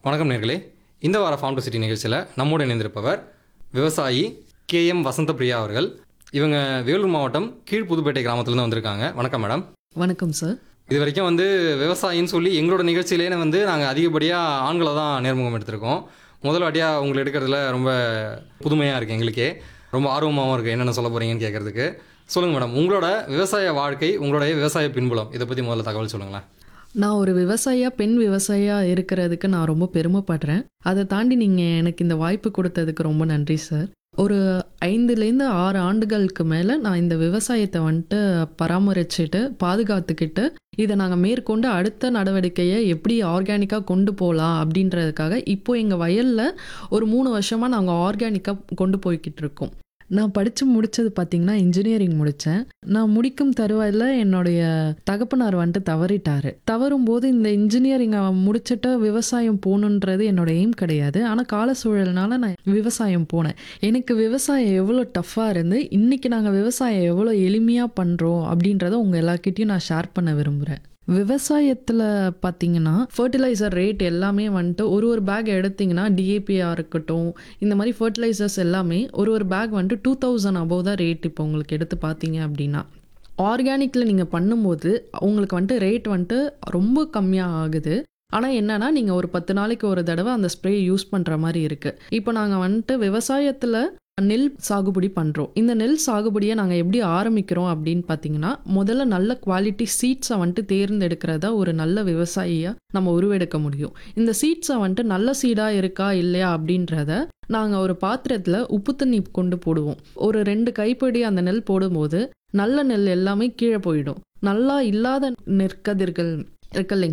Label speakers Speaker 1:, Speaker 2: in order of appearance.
Speaker 1: வணக்கம் நேர்களே இந்த வார ஃபார்ம் டு சிட்டி நிகழ்ச்சியில் நம்மோடு இணைந்திருப்பவர் விவசாயி கே எம் வசந்தபிரியா அவர்கள் இவங்க வேலூர் மாவட்டம் கீழ் புதுப்பேட்டை கிராமத்துலேருந்து வந்திருக்காங்க வணக்கம் மேடம்
Speaker 2: வணக்கம் சார்
Speaker 1: இது வரைக்கும் வந்து விவசாயின்னு சொல்லி எங்களோட நிகழ்ச்சியிலே வந்து நாங்கள் அதிகப்படியாக ஆண்களை தான் நேர்முகம் எடுத்திருக்கோம் முதல் வாட்டியாக உங்களை எடுக்கிறதுல ரொம்ப புதுமையாக இருக்குது எங்களுக்கே ரொம்ப ஆர்வமாகவும் இருக்குது என்னென்ன சொல்ல போகிறீங்கன்னு கேட்குறதுக்கு சொல்லுங்கள் மேடம் உங்களோட விவசாய வாழ்க்கை உங்களுடைய விவசாய பின்புலம் இதை பற்றி முதல்ல தகவல் சொல்லுங்களேன்
Speaker 2: நான் ஒரு விவசாயியா பெண் விவசாயியா இருக்கிறதுக்கு நான் ரொம்ப பெருமைப்படுறேன் அதை தாண்டி நீங்கள் எனக்கு இந்த வாய்ப்பு கொடுத்ததுக்கு ரொம்ப நன்றி சார் ஒரு ஐந்துலேருந்து ஆறு ஆண்டுகளுக்கு மேலே நான் இந்த விவசாயத்தை வந்துட்டு பராமரிச்சுட்டு பாதுகாத்துக்கிட்டு இதை நாங்கள் மேற்கொண்டு அடுத்த நடவடிக்கையை எப்படி ஆர்கானிக்காக கொண்டு போகலாம் அப்படின்றதுக்காக இப்போ எங்கள் வயலில் ஒரு மூணு வருஷமாக நாங்கள் ஆர்கானிக்காக கொண்டு போய்கிட்டு இருக்கோம் நான் படித்து முடித்தது பார்த்திங்கன்னா இன்ஜினியரிங் முடித்தேன் நான் முடிக்கும் தருவாயில் என்னுடைய தகப்பனார் வந்துட்டு தவறிட்டாரு தவறும் போது இந்த இன்ஜினியரிங்கை முடிச்சுட்டு விவசாயம் போகணுன்றது என்னோட எய்ம் கிடையாது ஆனால் கால சூழல்னால நான் விவசாயம் போனேன் எனக்கு விவசாயம் எவ்வளோ டஃப்பாக இருந்து இன்றைக்கி நாங்கள் விவசாயம் எவ்வளோ எளிமையாக பண்ணுறோம் அப்படின்றத உங்கள் எல்லார்கிட்டயும் நான் ஷேர் பண்ண விரும்புகிறேன் விவசாயத்தில் பார்த்தீங்கன்னா ஃபர்டிலைசர் ரேட் எல்லாமே வந்துட்டு ஒரு ஒரு பேக் எடுத்திங்கன்னா டிஏபியாக இருக்கட்டும் இந்த மாதிரி ஃபர்டிலைசர்ஸ் எல்லாமே ஒரு ஒரு பேக் வந்துட்டு டூ தௌசண்ட் அபோவ் தான் ரேட் இப்போ உங்களுக்கு எடுத்து பார்த்தீங்க அப்படின்னா ஆர்கானிக்கில் நீங்கள் பண்ணும்போது உங்களுக்கு வந்துட்டு ரேட் வந்துட்டு ரொம்ப கம்மியாக ஆகுது ஆனால் என்னன்னா நீங்கள் ஒரு பத்து நாளைக்கு ஒரு தடவை அந்த ஸ்ப்ரே யூஸ் பண்ணுற மாதிரி இருக்குது இப்போ நாங்கள் வந்துட்டு விவசாயத்தில் நெல் சாகுபடி பண்ணுறோம் இந்த நெல் சாகுபடியை நாங்கள் எப்படி ஆரம்பிக்கிறோம் அப்படின்னு பார்த்தீங்கன்னா முதல்ல நல்ல குவாலிட்டி சீட்ஸை வந்துட்டு தேர்ந்தெடுக்கிறதா ஒரு நல்ல விவசாயியாக நம்ம உருவெடுக்க முடியும் இந்த சீட்ஸை வந்துட்டு நல்ல சீடாக இருக்கா இல்லையா அப்படின்றத நாங்கள் ஒரு பாத்திரத்தில் உப்பு தண்ணி கொண்டு போடுவோம் ஒரு ரெண்டு கைப்பிடி அந்த நெல் போடும்போது நல்ல நெல் எல்லாமே கீழே போயிடும் நல்லா இல்லாத நெற்கதிர்கள் இருக்கு இல்லைங்களா